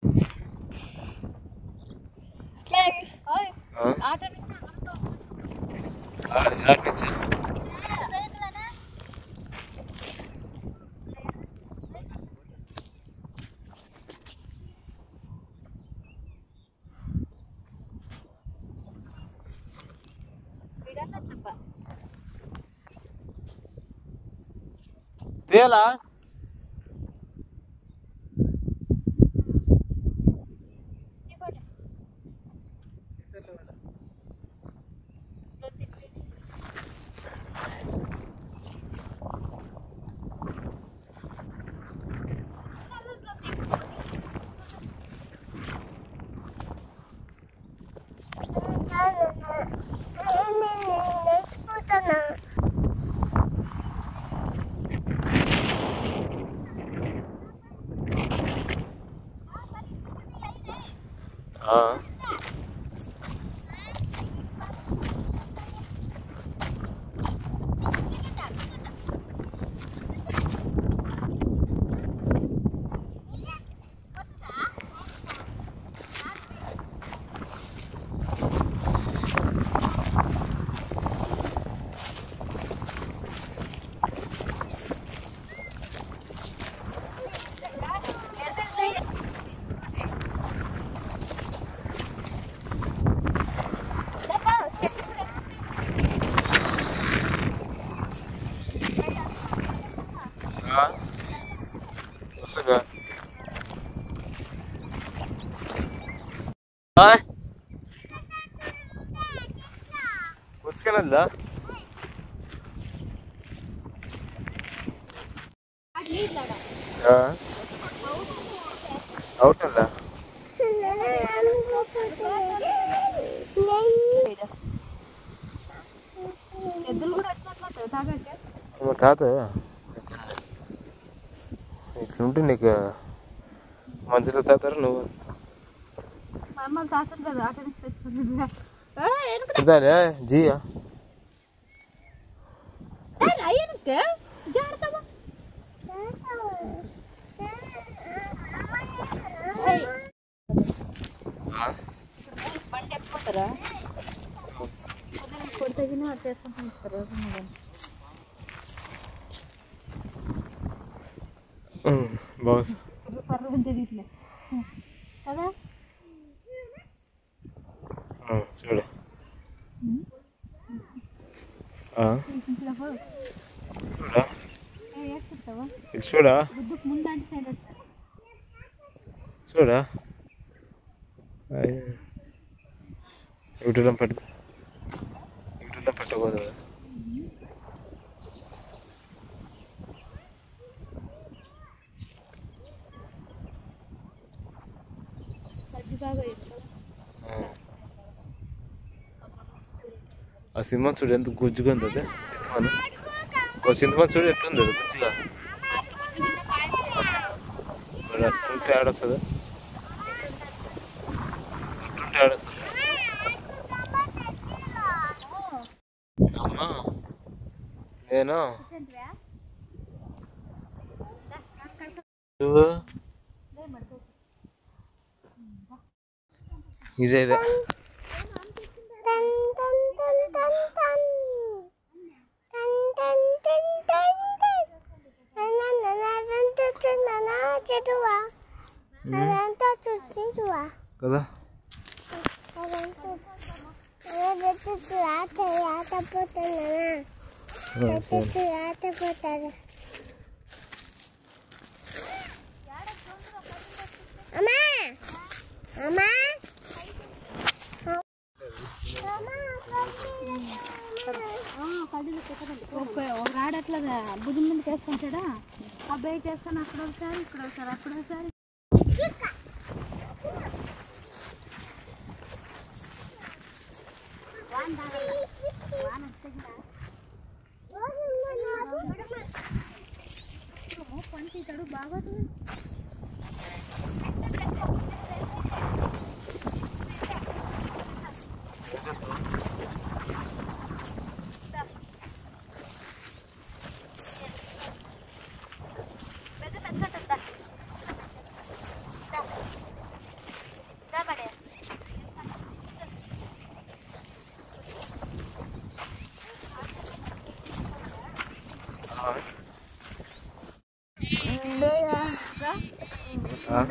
ఆ? ఆట నుంచి అందరితో ఆడ- ఆడ నుంచి. వీడన్నా చెప్ప తేలా చెప్పండి ఆ. ఆ? వస్తుందా? హాయ్ పుచ్చుకెళ్ళద్దా అవుట్ ఉందా ఎద్దులు కూడా వచ్చినట్లు తాగాక మా తాత ఇట్లుంటే నీకు మంచిగా తాతారు నువ్వు మా అమ్మ తాతలు కదా ఆట నుంచి తెచ్చుకుంటుందా ఇదాలే జియా అయ్యనకే జాగ్రత్త బండి ఎక్కిపోతారా కొడితే గిన చేసుకుంటూ ఇస్తారు బాస్ పర్రు ఉంటే తీసిన కదా చూడు ఆ, ఇంట్లో చూడా వేసుకుంటావా ఇది చూడా బుద్ధుకు ముందంటే సైడ్ వస్తారు చూడా యూట్యూబ్లో పెట్టు యూట్యూబ్లో పెట్టకూడదు సజ్జి బాగా వేసుకో ఆ. ఆ సినిమా చూడు ఎంత గుజ్జుగా ఉంది అది సినిమాను ఒక సినిమా చూడు ఎట్లుంది అది గుజ్జుగా మరి అట్లుంటే ఆడొస్తుందా అట్లుంటే ఆడొస్తుంది అమ్మా నేను నువ్వు ఇదే ఇదే కదా ఆ, సరే. అమ్మా అమ్మా ఒక ఒక రాడు అట్లా భుజం మీద వేసుకుంటాడా అబ్బాయి చేస్తాను అక్కడ ఒకసారి ఇక్కడ ఒకసారి అక్కడ ఒకసారి పని తీతాడు బాగా ఆ?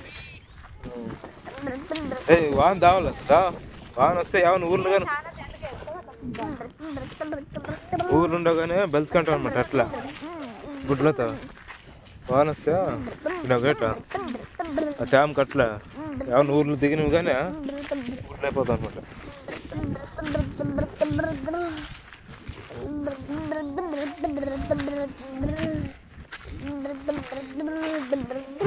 ఏ వాన దావాలి దా వాన వస్తే ఏమైనా ఊర్లు కానీ ఊర్లు ఉండగానే బెలుసుకుంటాం అనమాట అట్లా గుడ్లతో వాన వస్తే ఇలా గట్ల ఆ ట్యామ్ కట్ల ఏమైనా ఊర్లు దిగినవి కానీ గుడ్లు అయిపోతాం అనమాట Brrrr.